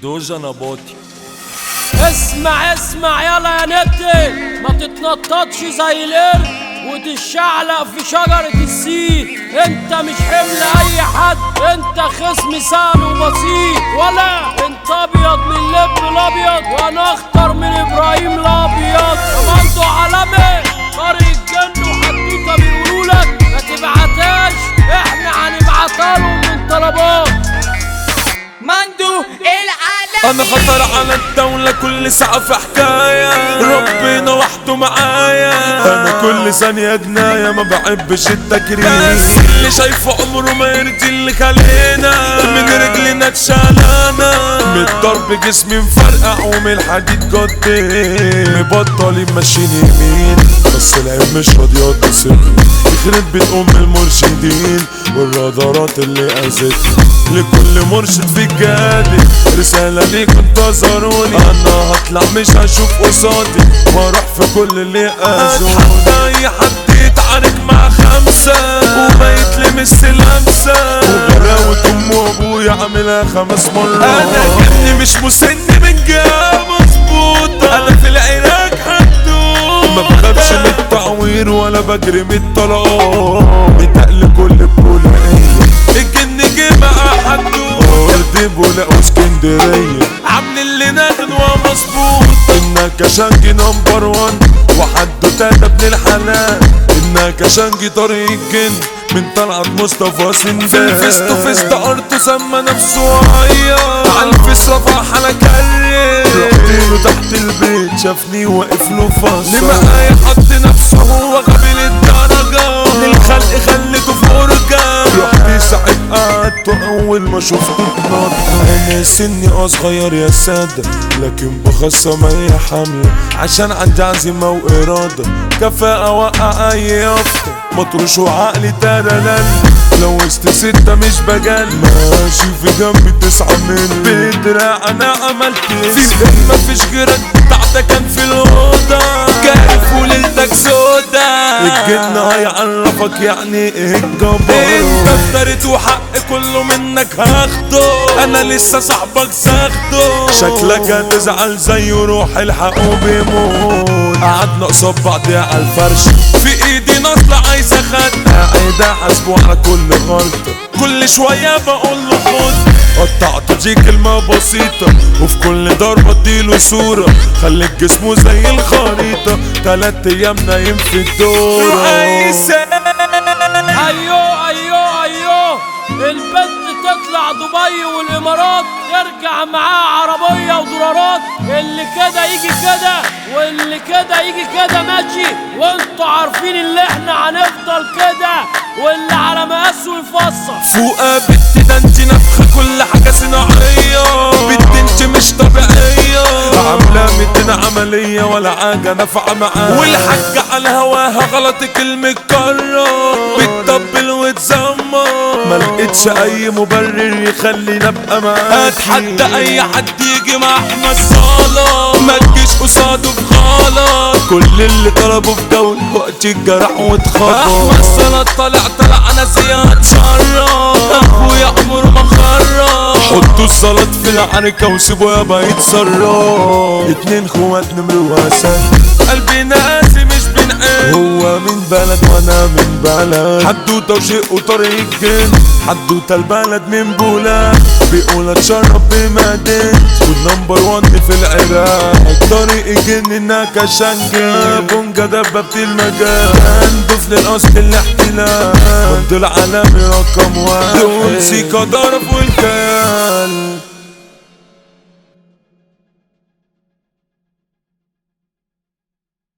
دوجا نباطي اسمع اسمع يلا يا نتي ما تتنططش زي القرد وتشعلق في شجرة السيد انت مش حمل اي حد انت خصم سهل وبسيط ولا انت ابيض من لب الابيض وانا اخطر من ابراهيم الابيض كمانتو عالمي طارق الجن وحدوته بيقولولك ما تبعتهاش احنا هنبعتها لهم من طلبات مندو العالمي انا خطر على الدولة كل ساعة في حكاية ربنا وحده معايا انا كل ثانية جناية ما بحبش التكريم بس اللي شايفه عمره ما يرضي اللي خلينا من رجلنا اتشالنا من الضرب جسمي مفرقع ومن الحديد قدام مبطل ماشيين يمين بس العيب مش راضية تسيبني يخرب بيت ام المرشدين والرادارات اللي اذتني لكل مرشد في الجادي رسالة ليكم انتظروني انا هطلع مش هشوف قصادي واروح في كل اللي اذوني اتحدى اي حد يتعارك مع خمسة وما يتلمس لمسة وغلاوة امي وابويا عاملها خمس مرات انا جني مش مسن من جهة مظبوطة انا في العراق حدود ما بخافش من التعوير ولا بجري من الطلاق بتقل كل بطولة الجن جه مع حدود ارض بولا واسكندرية عامل لنا غنوة مظبوط انك شانجي نمبر وان وحده تاتا ابن الحلال انك شانجي طريق الجن من طلعت مصطفى سندال في الفيس تو فيس ده ارضه سمى نفسه عيار على الفيس رفع حالة كريم رحتله تحت البيت شافني واقف له اللي فصل معايا حط نفسه هو غبي للدرجة للخلق خليته فرجة رحت ساعة قعدت اول ما شفته اتنطط انا سني اصغير يا سادة لكن بخصم اي حملة عشان عندي عزيمة وارادة كفاءة اوقع اي يافطة مطروش وعقلي ترلل لو وسط ستة مش بجل ماشي في جنبي تسعة من بدراع انا عملت في البيت مفيش غيرك بتاعتك كان في الأوضة كارف وليلتك سودا الجن هيعرفك يعني ايه انت الجبار افتريت وحق كله منك هاخده انا لسه صاحبك ساخده شكلك هتزعل زيه روح الحقه بيموت قعدنا قصاد بعض على الفرش في ايدي نصلة عايزة خد قاعد احاسبه على كل غلطة كل شوية بقول له خد قطعت دي كلمة بسيطة وفي كل ضربة اديله صورة خليك جسمه زي الخريطة تلات ايام نايم في الدورة عايز ايوه ايوه ايوه البنت تطلع دبي والامارات ترجع معاها عربية ودولارات اللي كده يجي كده واللي كده يجي كده ماشي وانتوا عارفين اللي احنا هنفضل كده واللي على مقاسه يفصل فوقها بنت ده انت نفخة كل حاجة صناعية بنت انت مش طبيعية عاملة ميتين عملية ولا حاجة نافعة معاها والحاجة على هواها غلطك المكرر بتطبل وتزمر ما لقيتش اي مبرر يخليني ابقى معاكي اتحدى اي حد يجي مع احمد صالة ما تجيش قصاده في غلط كل اللي طلبه في دول وقت الجرح احمد واتخطف صالة طالع طلع انا زياد شرف اخويا عمره ما خرف حطوا الزلط في العنكة وسيبوا يابا يتصرف اتنين خوات نمر واسد قلبي ناسي مش بنعيش هو من بلد وانا من بلد حدوته وشيء وطريق الجن حدوته البلد من بولاد بيقول اتشرف بمدينة والنمبر وان في العراق طريق الجن انك شنجة بونجا دببت المجال هندف للاصل الاحتلال ضد العالمي رقم واحد دول سيكا ضرب والكيال